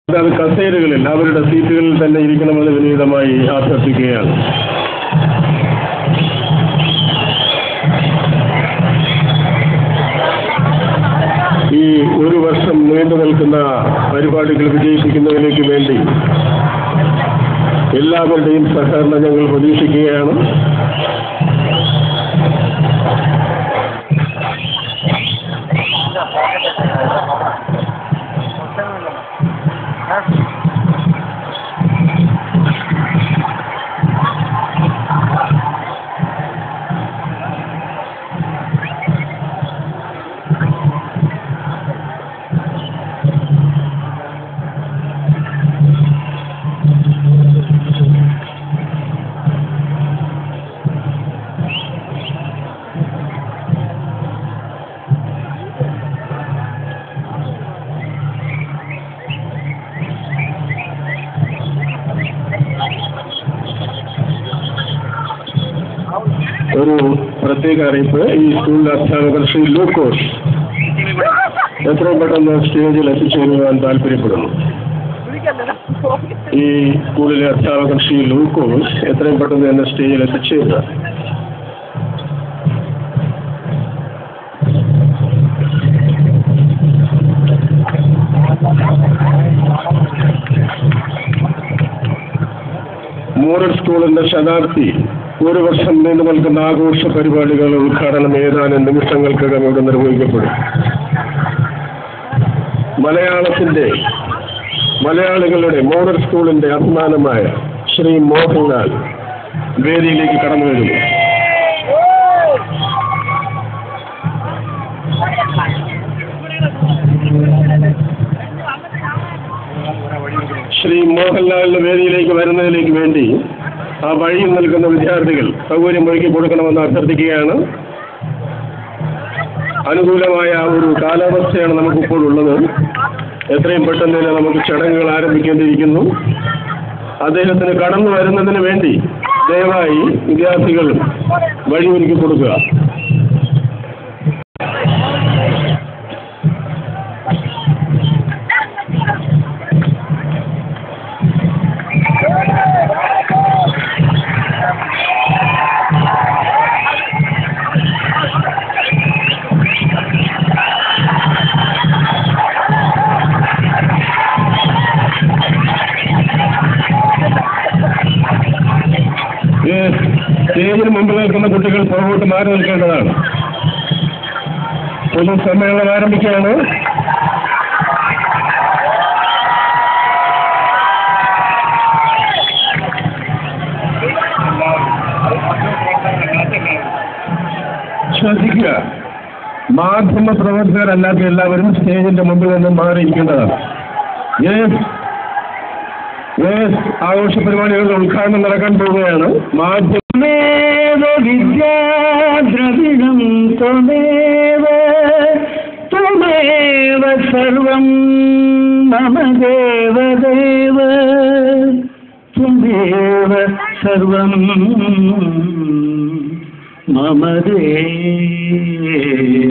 അത് കസേരകളിൽ അവരുടെ സീറ്റുകളിൽ തന്നെ ഇരിക്കണമെന്ന് വിനീതമായി അഭ്യർത്ഥിക്കുകയാണ് ഈ ഒരു വർഷം നീണ്ടു നിൽക്കുന്ന പരിപാടികൾ വിജയിപ്പിക്കുന്നതിലേക്ക് വേണ്ടി എല്ലാവരുടെയും സഹകരണം ഞങ്ങൾ പ്രതീക്ഷിക്കുകയാണ് ഒരു പ്രത്യേക അറിയിപ്പ് ഈ സ്കൂളിലെ അധ്യാപകർ ശ്രീ ലൂക്കോസ് എത്രയും പെട്ടെന്ന് സ്റ്റേജിൽ എത്തിച്ചേരുവാൻ താല്പര്യപ്പെടുന്നു ഈ സ്കൂളിലെ അധ്യാപകൻ ശ്രീ ലൂക്കോസ് എത്രയും പെട്ടെന്ന് തന്നെ സ്റ്റേജിൽ എത്തിച്ചേരുക മോഡൽ സ്കൂളിന്റെ ശതാബ്ദി ഒരു വർഷം നീണ്ടു നിൽക്കുന്ന ആഘോഷ പരിപാടികളുടെ ഉദ്ഘാടനം ഏതാനും നിമിഷങ്ങൾക്കകം ഇവിടെ നിർവഹിക്കപ്പെടും മലയാളത്തിന്റെ മലയാളികളുടെ മോഡൽ സ്കൂളിന്റെ അഭിമാനമായ ശ്രീ മോഹൻലാൽ വേദിയിലേക്ക് കടന്നു വരുന്നു ശ്രീ മോഹൻലാലിന്റെ വേദിയിലേക്ക് വരുന്നതിലേക്ക് വേണ്ടി ആ വഴിയിൽ നിൽക്കുന്ന വിദ്യാർത്ഥികൾ സൗകര്യം ഒരുക്കി കൊടുക്കണമെന്ന് അഭ്യർത്ഥിക്കുകയാണ് അനുകൂലമായ ഒരു കാലാവസ്ഥയാണ് നമുക്കിപ്പോൾ ഉള്ളത് എത്രയും പെട്ടെന്ന് തന്നെ നമുക്ക് ചടങ്ങുകൾ ആരംഭിക്കേണ്ടിയിരിക്കുന്നു അദ്ദേഹത്തിന് കടന്നു വരുന്നതിന് വേണ്ടി ദയവായി വിദ്യാർത്ഥികൾ വഴിയൊരുക്കി കൊടുക്കുക ഈ സ്റ്റേജിന് മുമ്പിൽ നിൽക്കുന്ന കുട്ടികൾ പുറകോട്ട് മാറി നിൽക്കേണ്ടതാണ് പൊതുസമ്മേളനം ആരംഭിക്കുകയാണ് ശ്രദ്ധിക്കുക മാധ്യമ പ്രവർത്തകരല്ലാത്ത എല്ലാവരും സ്റ്റേജിന്റെ മുമ്പിൽ നിന്ന് മാറിയിരിക്കേണ്ടതാണ് യെസ് യെസ് ആഘോഷ പരിപാടികളുടെ ഉദ്ഘാടനം നടക്കാൻ പോവുകയാണ് മാധ്യമ വിദ്യാദ്രവിണം ത്വമേവ ത്വമേവ സർവം മമ ദേവദേവ ത്വമേവ സർവം മമ ദേവ